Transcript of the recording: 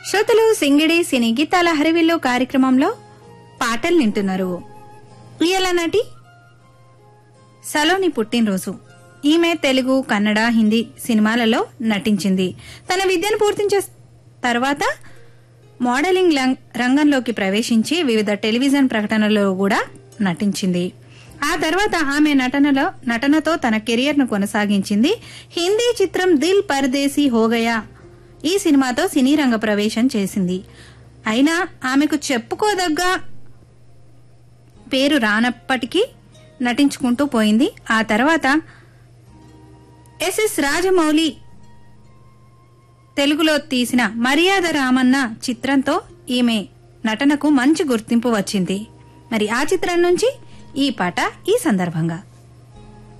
శ్రోతలు సింగిడి సినీ గీతాల హరివిల్లు కార్యక్రమంలో పాటలు వింటున్నారు ఇయల నటి సలోని పుట్టినరోజు ఈమె తెలుగు కన్నడ హిందీ సినిమాలలో నటించింది తన విద్యను పూర్తించే తర్వాత మోడలింగ్ లం- రంగంలోకి ప్రవేశించి వివిధ టెలివిజన్ ప్రకటనలలో కూడా నటించింది ఆ తర్వాత ఆమె నటనలో నటనతో తన కెరియర్ను కొనసాగించింది హిందీ చిత్రం దిల్ పరదేశీ హోగయా ఈ సినిమాతో సినీ రంగ ప్రవేశం చేసింది అయినా ఆమెకు చెప్పుకోదగ్గ పేరు రానప్పటికీ నటించుకుంటూ పోయింది ఆ తర్వాత ఎస్ఎస్ రాజమౌళి తెలుగులో తీసిన మర్యాద రామన్న చిత్రంతో ఈమె నటనకు మంచి గుర్తింపు వచ్చింది మరి ఆ చిత్రం నుంచి ఈ పాట ఈ సందర్భంగా